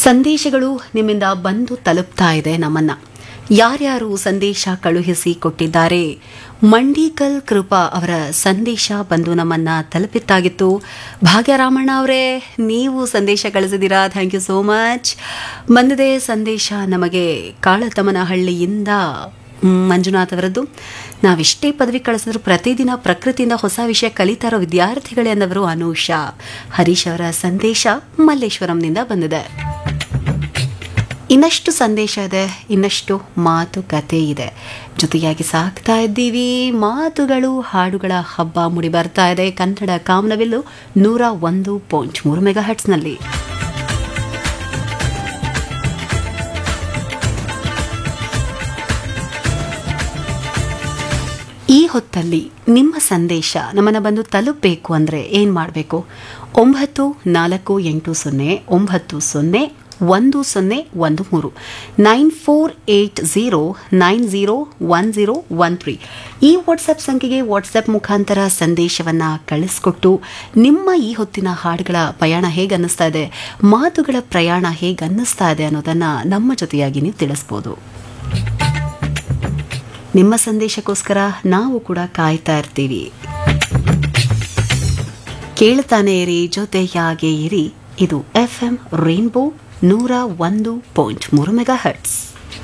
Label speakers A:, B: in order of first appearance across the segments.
A: ಸಂದೇಶಗಳು ನಿಮ್ಮಿಂದ ಬಂದು ತಲುಪ್ತಾ ಇದೆ ನಮ್ಮನ್ನ ಯಾರ್ಯಾರು ಸಂದೇಶ ಕಳುಹಿಸಿ ಕೊಟ್ಟಿದ್ದಾರೆ ಮಂಡೀಕಲ್ ಕೃಪಾ ಅವರ ಸಂದೇಶ ಬಂದು ನಮ್ಮನ್ನ ತಲುಪಿತ್ತಾಗಿತ್ತು ಭಾಗ್ಯರಾಮಣ್ಣ ಅವರೇ ನೀವು ಸಂದೇಶ ಕಳಿಸಿದ್ದೀರಾ ಥ್ಯಾಂಕ್ ಯು ಸೋ ಮಚ್ ಬಂದಿದೆ ಸಂದೇಶ ನಮಗೆ ಕಾಳತಮನಹಳ್ಳಿಯಿಂದ ಮ್, ಮಂಜುನಾಥ್ ಅವರದ್ದು ನಾವೆಷ್ಟೇ ಪದವಿ ಕಳಿಸಿದ್ರು ಪ್ರತಿದಿನ ಪ್ರಕೃತಿಯಿಂದ ಹೊಸ ವಿಷಯ ಕಲಿತಾ ಇರೋ ವಿದ್ಯಾರ್ಥಿಗಳೇ ಅನ್ನವರು ಅನೂಷಾ ಹರೀಶ್ ಅವರ ಸಂದೇಶ ಮಲ್ಲೇಶ್ವರಂನಿಂದ ಬಂದಿದೆ ಇನ್ನಷ್ಟು ಸಂದೇಶ ಇದೆ ಇನ್ನಷ್ಟು ಮಾತುಕತೆ ಇದೆ ಜೊತೆಯಾಗಿ ಸಾಕ್ತಾ ಇದ್ದೀವಿ ಮಾತುಗಳು ಹಾಡುಗಳ ಹಬ್ಬ ಮುಡಿ ಬರ್ತಾ ಇದೆ ಕನ್ನಡ ಕಾಮನವಿಲ್ಲು ನೂರ ಒಂದು ಪಾಯಿಂಟ್ ಮೂರು ಮೆಗಾ ಹಟ್ಸ್ನಲ್ಲಿ ಈ ಹೊತ್ತಲ್ಲಿ ನಿಮ್ಮ ಸಂದೇಶ ನಮ್ಮನ್ನು ಬಂದು ತಲುಪಬೇಕು ಅಂದರೆ ಏನು ಮಾಡಬೇಕು ಒಂಬತ್ತು ನಾಲ್ಕು ಎಂಟು ಸೊನ್ನೆ ಒಂಬತ್ತು ಸೊನ್ನೆ ಒಂದು ಸೊನ್ನೆ ಒಂದು ಮೂರು nine four eight zero nine zero one zero one three ಈ ವಾಟ್ಸಪ್ ಸಂಖ್ಯೆಗೆ ವಾಟ್ಸಪ್ ಮುಖಾಂತರ ಸಂದೇಶವನ್ನು ಕಳಿಸ್ಕೊಟ್ಟು ನಿಮ್ಮ ಈ ಹೊತ್ತಿನ ಹಾಡುಗಳ ಪಯಣ ಹೇಗೆ ಅನ್ನಿಸ್ತಾ ಇದೆ ಮಾತುಗಳ ಪ್ರಯಾಣ ಹೇಗೆ ಅನ್ನಿಸ್ತಾ ಇದೆ ಅನ್ನೋದನ್ನು ನಮ್ಮ ಜೊತೆಯಾಗಿ ನೀವು ತಿಳಿಸ್ಬೋದು ನಿಮ್ಮ ಸಂದೇಶಕ್ಕೋಸ್ಕರ ನಾವು ಕೂಡ ಕಾಯ್ತಾ ಇರ್ತೀವಿ ಕೇಳ್ತಾನೆ ಇರಿ ಜೊತೆಯಾಗೆ ಇರಿ ಇದು ಎಫ್ ಎಂ ರೈನ್ಬೋ ನೂರ ಒಂದು ಪಾಯಿಂಟ್ ಮೂರು ಮೆಗಾ ಹರ್ಟ್ಸ್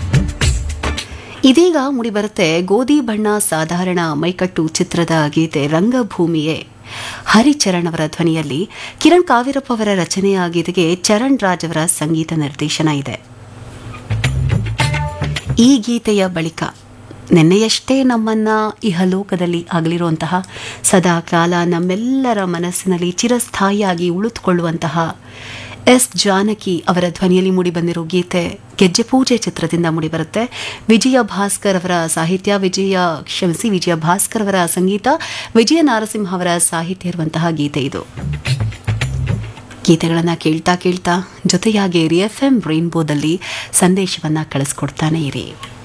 A: ಇದೀಗ ಮುಡಿಬರುತ್ತೆ ಗೋಧಿ ಬಣ್ಣ ಸಾಧಾರಣ ಮೈಕಟ್ಟು ಚಿತ್ರದ ಗೀತೆ ರಂಗಭೂಮಿಯೇ ಹರಿಚರಣ್ ಅವರ ಧ್ವನಿಯಲ್ಲಿ ಕಿರಣ್ ಕಾವಿರಪ್ಪ ಅವರ ರಚನೆಯ ಗೀತೆಗೆ ಚರಣ್ ರಾಜ್ ಅವರ ಸಂಗೀತ ನಿರ್ದೇಶನ ಇದೆ ಈ ಗೀತೆಯ ಬಳಿಕ ನಿನ್ನೆಯಷ್ಟೇ ನಮ್ಮನ್ನ ಇಹಲೋಕದಲ್ಲಿ ಆಗಲಿರುವಂತಹ ಸದಾ ಕಾಲ ನಮ್ಮೆಲ್ಲರ ಮನಸ್ಸಿನಲ್ಲಿ ಚಿರಸ್ಥಾಯಿಯಾಗಿ ಉಳಿದುಕೊಳ್ಳುವಂತಹ ಎಸ್ ಜಾನಕಿ ಅವರ ಧ್ವನಿಯಲ್ಲಿ ಮೂಡಿಬಂದಿರೋ ಗೀತೆ ಗೆಜ್ಜೆ ಪೂಜೆ ಚಿತ್ರದಿಂದ ಮೂಡಿಬರುತ್ತೆ ವಿಜಯ ಭಾಸ್ಕರ್ ಅವರ ಸಾಹಿತ್ಯ ವಿಜಯ ಕ್ಷಮಿಸಿ ವಿಜಯ ಭಾಸ್ಕರ್ ಅವರ ಸಂಗೀತ ವಿಜಯ ನಾರಸಿಂಹ ಅವರ ಸಾಹಿತ್ಯ ಇರುವಂತಹ ಗೀತೆ ಇದು ಗೀತೆಗಳನ್ನು ಕೇಳ್ತಾ ಕೇಳ್ತಾ ಜೊತೆಯಾಗಿ ಎಫ್ ಎಂ ರೈನ್ಬೋದಲ್ಲಿ ಸಂದೇಶವನ್ನು ಕಳಿಸ್ಕೊಡ್ತಾನೆ ಇರಿ